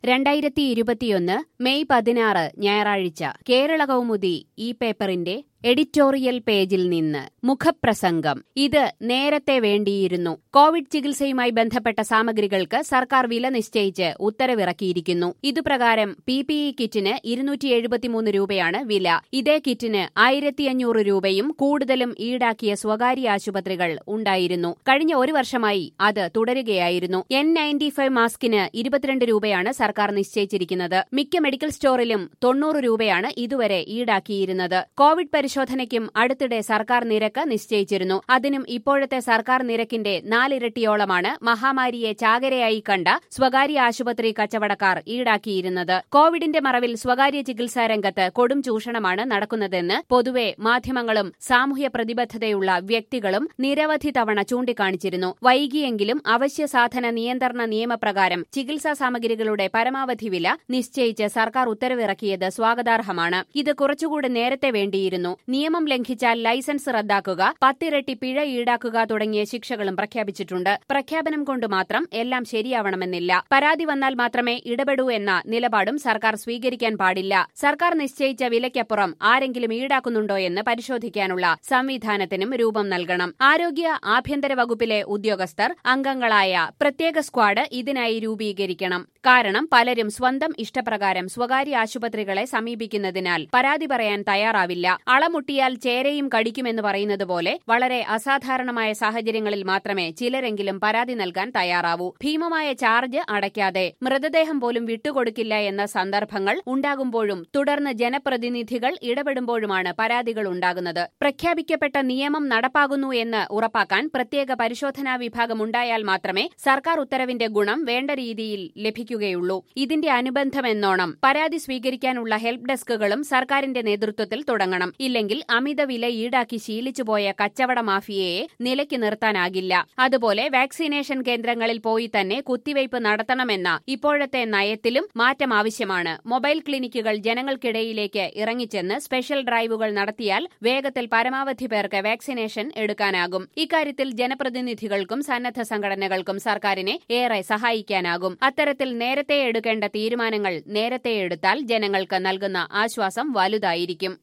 രണ്ടായിരത്തി ഇരുപത്തിയൊന്ന് മെയ് പതിനാറ് ഞായറാഴ്ച കേരള കൗമുദി ഈ പേപ്പറിന്റെ എഡിറ്റോറിയൽ പേജിൽ നിന്ന് മുഖപ്രസംഗം ഇത് നേരത്തെ വേണ്ടിയിരുന്നു കോവിഡ് ചികിത്സയുമായി ബന്ധപ്പെട്ട സാമഗ്രികൾക്ക് സർക്കാർ വില നിശ്ചയിച്ച് ഉത്തരവിറക്കിയിരിക്കുന്നു ഇതുപ്രകാരം പി പി ഇ കിറ്റിന് ഇരുന്നൂറ്റി എഴുപത്തിമൂന്ന് രൂപയാണ് വില ഇതേ കിറ്റിന് ആയിരത്തി അഞ്ഞൂറ് രൂപയും കൂടുതലും ഈടാക്കിയ സ്വകാര്യ ആശുപത്രികൾ ഉണ്ടായിരുന്നു കഴിഞ്ഞ ഒരു വർഷമായി അത് തുടരുകയായിരുന്നു എൻ നയൻറ്റി ഫൈവ് മാസ്കിന് ഇരുപത്തിരണ്ട് രൂപയാണ് സർക്കാർ നിശ്ചയിച്ചിരിക്കുന്നത് മിക്ക മെഡിക്കൽ സ്റ്റോറിലും തൊണ്ണൂറ് രൂപയാണ് ഇതുവരെ ഈടാക്കിയിരുന്നത് കോവിഡ് പരിശോധനയ്ക്കും അടുത്തിടെ സർക്കാർ നിരക്ക് നിശ്ചയിച്ചിരുന്നു അതിനും ഇപ്പോഴത്തെ സർക്കാർ നിരക്കിന്റെ നാലിരട്ടിയോളമാണ് മഹാമാരിയെ ചാകരയായി കണ്ട സ്വകാര്യ ആശുപത്രി കച്ചവടക്കാർ ഈടാക്കിയിരുന്നത് കോവിഡിന്റെ മറവിൽ സ്വകാര്യ ചികിത്സാ രംഗത്ത് കൊടും ചൂഷണമാണ് നടക്കുന്നതെന്ന് പൊതുവെ മാധ്യമങ്ങളും സാമൂഹ്യ പ്രതിബദ്ധതയുള്ള വ്യക്തികളും നിരവധി തവണ ചൂണ്ടിക്കാണിച്ചിരുന്നു വൈകിയെങ്കിലും അവശ്യ സാധന നിയന്ത്രണ നിയമപ്രകാരം ചികിത്സാ സാമഗ്രികളുടെ പരമാവധി വില നിശ്ചയിച്ച് സർക്കാർ ഉത്തരവിറക്കിയത് സ്വാഗതാർഹമാണ് ഇത് കുറച്ചുകൂടി നേരത്തെ വേണ്ടിയിരുന്നു നിയമം ലംഘിച്ചാൽ ലൈസൻസ് റദ്ദാക്കുക പത്തിരട്ടി പിഴ ഈടാക്കുക തുടങ്ങിയ ശിക്ഷകളും പ്രഖ്യാപിച്ചിട്ടുണ്ട് പ്രഖ്യാപനം കൊണ്ട് മാത്രം എല്ലാം ശരിയാവണമെന്നില്ല പരാതി വന്നാൽ മാത്രമേ ഇടപെടൂ എന്ന നിലപാടും സർക്കാർ സ്വീകരിക്കാൻ പാടില്ല സർക്കാർ നിശ്ചയിച്ച വിലയ്ക്കപ്പുറം ആരെങ്കിലും ഈടാക്കുന്നുണ്ടോ എന്ന് പരിശോധിക്കാനുള്ള സംവിധാനത്തിനും രൂപം നൽകണം ആരോഗ്യ ആഭ്യന്തര വകുപ്പിലെ ഉദ്യോഗസ്ഥർ അംഗങ്ങളായ പ്രത്യേക സ്ക്വാഡ് ഇതിനായി രൂപീകരിക്കണം കാരണം പലരും സ്വന്തം ഇഷ്ടപ്രകാരം സ്വകാര്യ ആശുപത്രികളെ സമീപിക്കുന്നതിനാൽ പരാതി പറയാൻ തയ്യാറാവില്ല അളമുട്ടിയാൽ ചേരയും കടിക്കുമെന്ന് പറയുന്നത് പോലെ വളരെ അസാധാരണമായ സാഹചര്യങ്ങളിൽ മാത്രമേ ചിലരെങ്കിലും പരാതി നൽകാൻ തയ്യാറാവൂ ഭീമമായ ചാർജ് അടയ്ക്കാതെ മൃതദേഹം പോലും വിട്ടുകൊടുക്കില്ല എന്ന സന്ദർഭങ്ങൾ ഉണ്ടാകുമ്പോഴും തുടർന്ന് ജനപ്രതിനിധികൾ ഇടപെടുമ്പോഴുമാണ് പരാതികൾ ഉണ്ടാകുന്നത് പ്രഖ്യാപിക്കപ്പെട്ട നിയമം നടപ്പാകുന്നു എന്ന് ഉറപ്പാക്കാൻ പ്രത്യേക പരിശോധനാ വിഭാഗം ഉണ്ടായാൽ മാത്രമേ സർക്കാർ ഉത്തരവിന്റെ ഗുണം വേണ്ട രീതിയിൽ ലഭിക്കുകയുള്ളൂ ഇതിന്റെ അനുബന്ധമെന്നോണം പരാതി സ്വീകരിക്കാനുള്ള ഹെൽപ്പ് ഡെസ്കുകളും സർക്കാരിന്റെ നേതൃത്വത്തിൽ തുടങ്ങണം ഇല്ലെങ്കിൽ അമിത വില ഈടാക്കി ശീലിച്ചുപോയ കച്ചവട മാഫിയയെ നിലയ്ക്ക് നിർത്താനാകില്ല അതുപോലെ വാക്സിനേഷൻ കേന്ദ്രങ്ങളിൽ പോയി തന്നെ കുത്തിവയ്പ് നടത്തണമെന്ന ഇപ്പോഴത്തെ നയത്തിലും മാറ്റം ആവശ്യമാണ് മൊബൈൽ ക്ലിനിക്കുകൾ ജനങ്ങൾക്കിടയിലേക്ക് ഇറങ്ങിച്ചെന്ന് സ്പെഷ്യൽ ഡ്രൈവുകൾ നടത്തിയാൽ വേഗത്തിൽ പരമാവധി പേർക്ക് വാക്സിനേഷൻ എടുക്കാനാകും ഇക്കാര്യത്തിൽ ജനപ്രതിനിധികൾക്കും സന്നദ്ധ സംഘടനകൾക്കും സർക്കാരിനെ ഏറെ സഹായിക്കാനാകും അത്തരത്തിൽ നേരത്തെ എടുക്കേണ്ട തീരുമാനങ്ങൾ നേരത്തെ എടുത്താൽ ജനങ്ങൾക്ക് നൽകുന്ന ആശ്വാസം വലുതായിരിക്കും